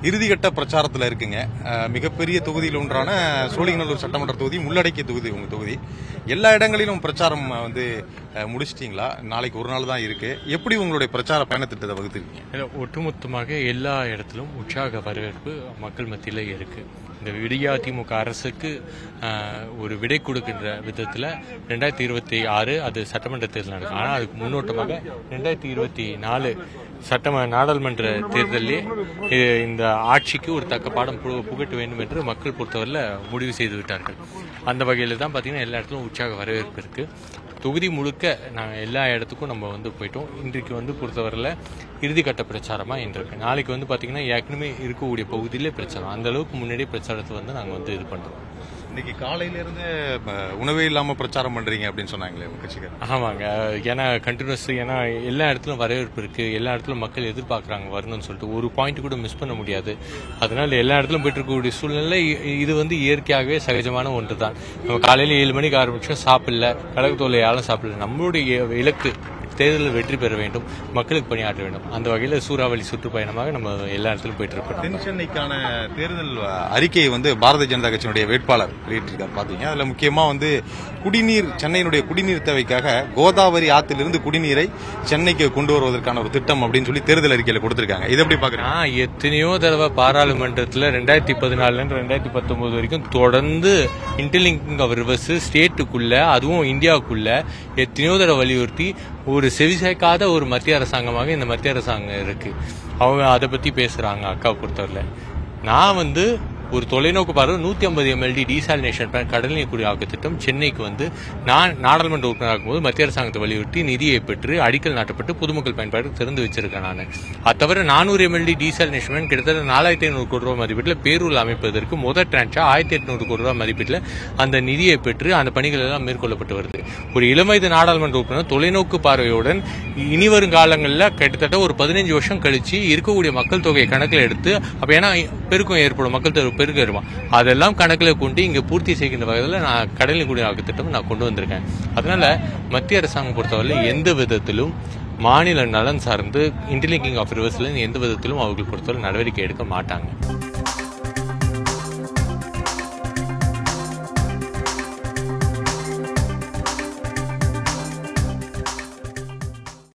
இறுதிக்கட்ட பிரச்சாரத்தில் இருக்குங்க அஹ், மிகப்பெரிய தொகுதியில் ஒன்றான சோழிங்கநல்லூர் சட்டமன்ற தொகுதி உள்ளடக்கிய தொகுதி உங்க தொகுதி எல்லா இடங்களிலும் பிரச்சாரம் வந்து அஹ், முடிச்சிட்டீங்களா நாளைக்கு ஒரு நாள் தான் இருக்கு எப்படி உங்களுடைய பிரச்சார பயணத்திட்டத்தை வகுத்துருக்கீங்க இல்ல, ஒட்டுமொத்தமாக எல்லா இடத்திலும் உற்சாக வரவேற்பு மக்கள் மத்தியில் இருக்கு இந்த விடியா திமுக அரசுக்கு ஆஹ், ஒரு விடை கொடுக்கின்ற விதத்தில் ரெண்டாயிரத்தி இருபத்தி ஆறு அது சட்டமன்ற தேர்தல் நடக்கும் ஆனால் அதுக்கு முன்னோட்டமாக ரெண்டாயிரத்தி இருபத்தி நாலு சட்டம நாடாளுமன்ற தேர்தலிலே இ- இந்த ஆட்சிக்கு ஒரு தக்க பாடம் பு- புகட்ட வேண்டும் என்று மக்கள் பொறுத்தவரையில் முடிவு செய்து விட்டார்கள் அந்த வகையில் தான் பார்த்தீங்கன்னா எல்லா இடத்துலும் உற்சாக வரவேற்பு இருக்கு தொகுதி முழுக்க நாங்கள் எல்லா இடத்துக்கும் நம்ம வந்து போயிட்டோம் இன்றைக்கு வந்து பொறுத்தவரையில் இறுதிக்கட்ட பிரச்சாரமாக இன்றைக்கு நாளைக்கு வந்து பார்த்தீங்கன்னா ஏற்கனவே இருக்கக்கூடிய பகுதியிலே பிரச்சாரம் அந்த அளவுக்கு முன்னாடியே பிரச்சாரத்தை வந்து நாங்கள் வந்து இது பண்ணுறோம் இன்னைக்கு காலையில இருந்து அஹ், உணவே இல்லாம பிரச்சாரம் பண்றீங்க அப்படின்னு சொன்னாங்களே உங்க கட்சிக்காரர் ஆமாங்க ஏன்னா கண்டினியூஸ் ஏன்னா எல்லா இடத்துலும் வரவேற்பு இருக்கு எல்லா இடத்துலும் மக்கள் எதிர்பார்க்குறாங்க வரணும்னு சொல்லிட்டு ஒரு பாயிண்ட் கூட மிஸ் பண்ண முடியாது அதனால எல்லா இடத்துலும் போயிட்டு இருக்கக்கூடிய சூழ்நிலை இ- இது வந்து இயற்கையாகவே சகஜமான ஒன்று தான் நம்ம காலையில் ஏழு மணிக்கு ஆரம்பிச்சோம் சாப்பிடல கழகத்தோலை யாரும் சாப்பிடல நம்மளுடைய இலக்கு தேர்தலில் வெற்றி பெற வேண்டும் மக்களுக்கு பணியாற்ற வேண்டும் அந்த வகையில் சூறாவளி சுற்றுப்பயணமாக நம்ம எல்லா இடத்துலும் போயிட்டு இருக்கோம் தென் சென்னைக்கான தேர்தல் அஹ், அறிக்கையை வந்து பாரதிய ஜனதா கட்சியினுடைய வேட்பாளர் வெளியிட்டிருக்கார் பாத்தீங்க அதுல முக்கியமா வந்து குடிநீர் சென்னையினுடைய குடிநீர் தேவைக்காக கோதாவரி ஆற்றிலிருந்து குடிநீரை சென்னைக்கு கொண்டு வருவதற்கான ஒரு திட்டம் அப்படின்னு சொல்லி தேர்தல் அறிக்கையில கொடுத்திருக்காங்க இது எப்படி பாக்குறீங்க நான் எத்தனையோ தடவை பாராளுமன்றத்தில் ரெண்டாயிரத்தி பதினாலுலேருந்து ரெண்டாயிரத்தி பத்தொன்பது வரைக்கும் தொடர்ந்து இன்டர்லிங்கிங் ஆஃப் ரிவர்ஸ் ஸ்டேட்டுக்குள்ள அதுவும் இந்தியாவுக்குள்ள எத்தனையோ தடவை வலியுறுத்தி ஒரு செவிசாய்க்காத ஒரு மத்திய அரசாங்கமாக இந்த மத்திய அரசாங்கம் இருக்கு அவங்க அதை பத்தி பேசுறாங்க அக்கா பொறுத்தவரையில் நான் வந்து ஒரு தொலைநோக்கு பார்வை நூத்தி ஐம்பது எம்எல்டி டீசாலினேஷன் பிளான் கடல் நீர் குடியாக்க திட்டம் சென்னைக்கு வந்து நான் நாடாளுமன்ற உறுப்பினராக இருக்கும்போது மத்திய அரசாங்கத்தை வலியுறுத்தி நிதியை பெற்று அடிக்கல் நாட்டப்பட்டு பொதுமக்கள் பயன்பாடு திறந்து வச்சிருக்கேன் நான் அது தவிர நானூறு எம்எல்டி டீசாலினேஷன் பிளான் கிட்டத்தட்ட நாலாயிரத்தி ஐநூறு கோடி ரூபாய் மதிப்பீட்டில் பேரூர் அமைப்பதற்கு முதல் டிரான்ச்சா ஆயிரத்தி எட்நூறு கோடி ரூபாய் மதிப்பீட்டில் அந்த நிதியை பெற்று அந்த பணிகள் எல்லாம் மேற்கொள்ளப்பட்டு வருது ஒரு இளமைது நாடாளுமன்ற உறுப்பினர் தொலைநோக்கு பார்வையுடன் இனி வரும் காலங்களில் கிட்டத்தட்ட ஒரு பதினஞ்சு வருஷம் கழிச்சு இருக்கக்கூடிய மக்கள் தொகையை கணக்கில் எடுத்து அப்ப ஏன்னா பெருக்கம் ஏற்படும் மக்கள் தொகை பெருக்கம் ஏற்படும் அதெல்லாம் கணக்கில் கொண்டு இங்க பூர்த்தி செய்கின்ற வகையில் நான் கடலில் குடியாக்க திட்டம் நான் கொண்டு வந்திருக்கேன் அதனால மத்திய அரசாங்கம் பொறுத்தவரை எந்த விதத்திலும் மாநில நலன் சார்ந்து இன்டர்லிங்கிங் ஆஃப் ரிவர்ஸ்ல எந்த விதத்திலும் அவர்கள் பொறுத்தவரை நடவடிக்கை எடுக்க மாட்டாங்க